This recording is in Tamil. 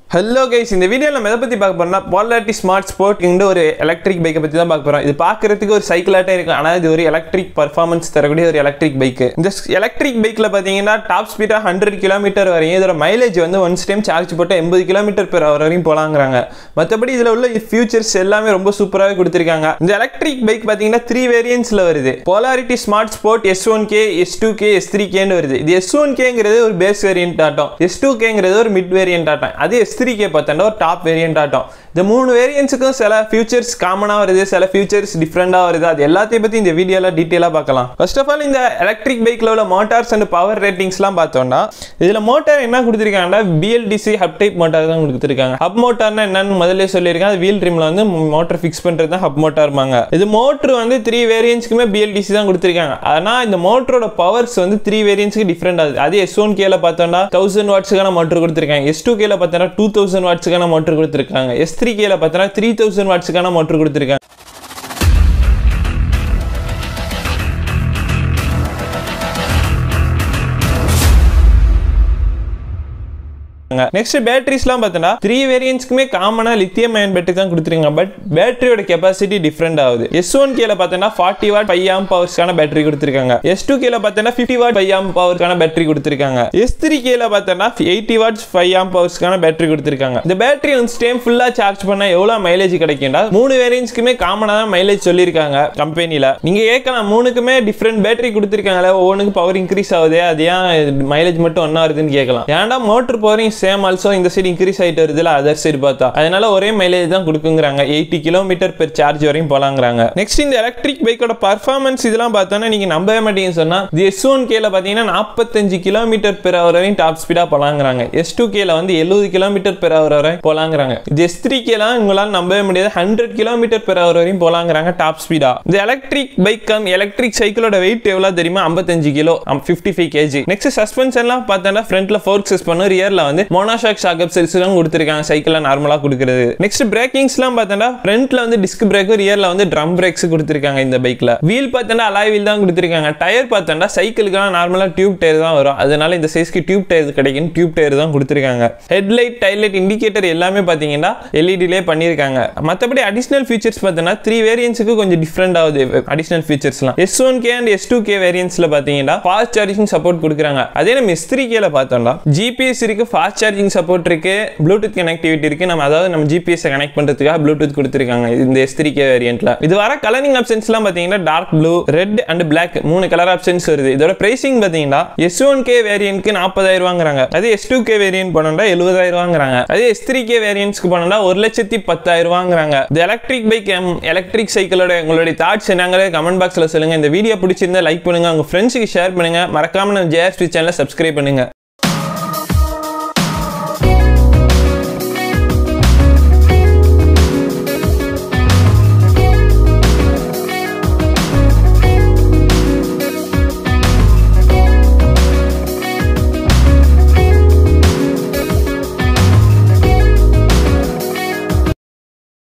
ஹலோ கைஸ் இந்த வீடியோ நம்ம எதை பற்றி பார்க்க போறோம்னா பாலாட்டி ஸ்மார்ட் ஸ்போர்ட்ங்கிற ஒரு எலக்ட்ரிக் பைக்கை பற்றி தான் பார்க்க போகிறோம் இது பார்க்கறதுக்கு ஒரு சைக்கிளாட்டே இருக்கும் ஆனால் இது ஒரு எலக்ட்ரிக் பர்ஃபார்மன்ஸ் தரக்கூடிய ஒரு எலக்ட்ரிக் பைக்கு இந்த எலக்ட்ரிக் பைக்கில் பார்த்தீங்கன்னா டாப் ஸ்பீடாக ஹண்ட்ரட் கிலோமீட்டர் வரையும் இதோட மைலேஜ் வந்து ஒன்ஸ் டைம் சார்ஜ் போட்டு எண்பது கிலோமீட்டர் பெர் ஹவர் வரையும் போலாங்கிறாங்க மற்றபடி இதில் உள்ள ஃபியூச்சர்ஸ் எல்லாமே ரொம்ப சூப்பராகவே கொடுத்துருக்காங்க இந்த எலக்ட்ரிக் பைக் பார்த்தீங்கன்னா த்ரீ வேரியன்ஸில் வருது Polarity smart sport S one K S two K S three கேன்னு வருது இது எஸ் ஒன் கேங்கிறது ஒரு பேஸ் வேரியன்ட் ஆட்டம் எஸ் டூ கேங்கிறது ஒரு மிட் வேரியன்ட் ஆட்டம் அது எஸ் த்ரீ கே பார்த்தா ஒரு டாப் வேரியன்ட் ஆட்டம் இந்த மூணு வேரியன்ஸுக்கும் சில ஃபியூச்சர்ஸ் காமனாக வருது சில ஃபியூச்சர்ஸ் டிஃப்ரெண்டாக வருது அது எல்லாத்தையும் பற்றி இந்த வீடியோவில் டீட்டெயிலாக பார்க்கலாம் ஃபர்ஸ்ட் ஆஃப் ஆல் இந்த எலக்ட்ரிக் பைக்கில் உள்ள மோட்டார்ஸ் அண்ட் பவர் ரேட்டிங்ஸ்லாம் பார்த்தோம்னா இதில் மோட்டார் என்ன கொடுத்துருக்காங்கன்னா பிஎல்டிசி ஹப் டைப் மோட்டார் தான் கொடுத்துருக்காங்க ஹப் மோட்டார்னா என்னன்னு முதல்ல சொல்லியிருக்கேன் அது வீல் ட்ரிமில் வந்து மோட்டர் ஃபிக்ஸ் பண்ணுறது தான் ஹப் மோட்டார்மாங்க இது மோட்ரு வந்து த்ரீ வேரியன்ஸ்க்குமே பிஎல்டிசி தான் கொடுத்துருக்காங்க ஆனால் இந்த மோட்டரோட பவர்ஸ் வந்து த்ரீ வேரியன்ஸ்க்கு டிஃப்ரெண்ட் ஆகுது அது எஸ் ஒன் கேல பார்த்தோம்னா தௌசண்ட் வாட்ஸுக்கான மோட்டர் கொடுத்துருக்காங்க எஸ் டூ கேல பார்த்தோம்னா டூ தௌசண்ட் வாட்ஸுக்கான மோட்டர் கொடுத்துருக்காங்க எஸ் த்ரீ கேல பார்த்தோம்னா த்ரீ தௌசண்ட் வாட்ஸுக்கான மோட்டர் கொடுத்துருக்காங்க நெக்ஸ்ட் பேட்டரிஸ்லாம் பார்த்தோன்னா த்ரீ வேரியன்ஸ்க்குமே காமனாக லித்தியம் அயன் பேட்டரி தான் கொடுத்துருங்க பட் பேட்டரியோட கெப்பாசிட்டி டிஃப்ரெண்ட் ஆகுது எஸ் ஒன் கேல பார்த்தோன்னா ஃபார்ட்டி வாட் ஃபைவ் ஆம் பவர்ஸ்க்கான பேட்டரி கொடுத்துருக்காங்க எஸ் டூ கேல பார்த்தோன்னா ஃபிஃப்டி வாட் ஃபைவ் ஆம் பவர்ஸ்க்கான பேட்டரி கொடுத்துருக்காங்க எஸ் த்ரீ கேல பார்த்தோன்னா எயிட்டி வாட்ஸ் ஃபைவ் ஆம் பவர்ஸ்க்கான பேட்டரி கொடுத்துருக்காங்க இந்த பேட்டரி ஒன்ஸ் டைம் ஃபுல்லாக சார்ஜ் பண்ணால் எவ்வளோ மைலேஜ் கிடைக்கும்டா மூணு வேரியன்ஸ்க்குமே காமனாக தான் மைலேஜ் சொல்லியிருக்காங்க கம்பெனியில் நீங்கள் கேட்கலாம் மூணுக்குமே டிஃப்ரெண்ட் பேட்டரி கொடுத்துருக்காங்களே ஒவ்வொன்றுக்கு பவர் இன்க்ரீஸ் ஆகுது அது ஏன் மைலேஜ் மட்டும் ஒன்றா வருதுன்னு கேட்கலாம் ஏன்டா மோட்டர் பவரிங் சேம் ஆல்சோ இந்த சைடு இன்க்ரீஸ் ஆகிட்டு வருதுல அதர் சைடு பார்த்தா அதனால ஒரே மைலேஜ் தான் கொடுக்குங்கிறாங்க எயிட்டி கிலோமீட்டர் பெர் சார்ஜ் வரையும் போலாங்கிறாங்க நெக்ஸ்ட் இந்த எலக்ட்ரிக் பைக்கோட பர்ஃபார்மன்ஸ் இதெல்லாம் பார்த்தோன்னா நீங்க நம்பவே மாட்டீங்கன்னு சொன்னா இது எஸ் ஒன் கேல பார்த்தீங்கன்னா நாற்பத்தஞ்சு கிலோமீட்டர் பெர் ஹவர் வரையும் டாப் ஸ்பீடா போலாங்கிறாங்க எஸ் டூ கேல வந்து எழுபது கிலோமீட்டர் பெர் ஹவர் வரை போலாங்கிறாங்க இது எஸ் த்ரீ கேலாம் உங்களால் நம்பவே முடியாது ஹண்ட்ரட் கிலோமீட்டர் பெர் ஹவர் வரையும் போலாங்கிறாங்க டாப் ஸ்பீடா இந்த எலக்ட்ரிக் பைக் கம் எலக்ட்ரிக் சைக்கிளோட வெயிட் எவ்வளோ தெரியுமா ஐம்பத்தஞ்சு kilo fifty five KG next சஸ்பென்ஷன்லாம் பார்த்தோன்னா ஃப்ரண்ட்ல ஃபோர்க் சஸ் பண்ணும் ரியர்ல வந்து மோனோஷாக் ஷாக்கப் செல்ஸ்லாம் கொடுத்துருக்காங்க சைக்கிளில் நார்மலாக கொடுக்குறது நெக்ஸ்ட் பிரேக்கிங்ஸ்லாம் பார்த்தோன்னா ஃப்ரண்ட்ல வந்து டிஸ்க் பிரேக்கு ரியர்ல வந்து ட்ரம் பிரேக்ஸ் கொடுத்துருக்காங்க இந்த பைக்ல வீல் பார்த்தோன்னா அலாய் வீல் தான் கொடுத்துருக்காங்க டயர் பார்த்தோன்னா சைக்கிளுக்குலாம் நார்மலாக டியூப் டயர் தான் வரும் அதனால இந்த சைஸ்க்கு டியூப் டயர் கிடைக்கும் டியூப் டயர் தான் கொடுத்துருக்காங்க ஹெட்லைட் டைலைட் இண்டிகேட்டர் எல்லாமே பார்த்தீங்கன்னா எல்இடிலே பண்ணியிருக்காங்க மற்றபடி அடிஷனல் ஃபீச்சர்ஸ் பார்த்தோன்னா த்ரீ வேரியன்ஸுக்கு கொஞ்சம் டிஃப்ரெண்ட் ஆகுது அடிஷனல் ஃபீச்சர்ஸ்லாம் S one K and S two K வேரியன்ஸ்ல பார்த்தீங்கன்னா ஃபாஸ்ட் சார்ஜிங் சப்போர்ட் கொடுக்குறாங்க அதே நம்ம எஸ் த்ரீ கேல பார்த்தோம்னா ஜிபிஎஸ் இருக்கு ஃபாஸ்ட் சார்ஜிங் சப்போர்ட் இருக்கு ப்ளூடூத் கனெக்டிவிட்டி இருக்கு நம்ம அதாவது நம்ம ஜிபிஎஸ் கனெக்ட் பண்றதுக்காக ப்ளூடூத் கொடுத்துருக்காங்க இந்த எஸ் த்ரீ கே வேரியன்ட்ல இது வர கலரிங் ஆப்ஷன்ஸ்லாம் பார்த்தீங்கன்னா dark blue red and black மூணு கலர் ஆப்ஷன்ஸ் வருது இதோட பிரைசிங் பார்த்தீங்கன்னா எஸ் ஒன் கே வேரியன்ட்க்கு நாற்பதாயிரம் ரூபாங்கிறாங்க அதே எஸ் டூ கே வேரியன்ட் போனோம்னா எழுபதாயிரம் ரூபாங்கிறாங்க அதே எஸ் த்ரீ கே வேரியன்ட்ஸ்க்கு போனோம்னா ஒரு லட்சத்தி பத்தாயிரம் ரூபாங்கிறாங்க இந்த எலக்ட்ரிக் பைக் எலக்ட்ரிக் சைக்கிளோட உங்களுடைய தாட்ஸ் என்னங்கிறத கமெண்ட் பாக்ஸ்ல சொல்லுங்க இந்த வீடியோ பிடிச்சிருந்தா லைக் பண்ணுங்க உங்க ஃப்ரெண்ட்ஸுக்கு ஷேர் பண்ணுங்க மறக்காம நம்ம ஜேஎஸ்பி சேனலை சப்ஸ்கிரைப் பண்ணுங்க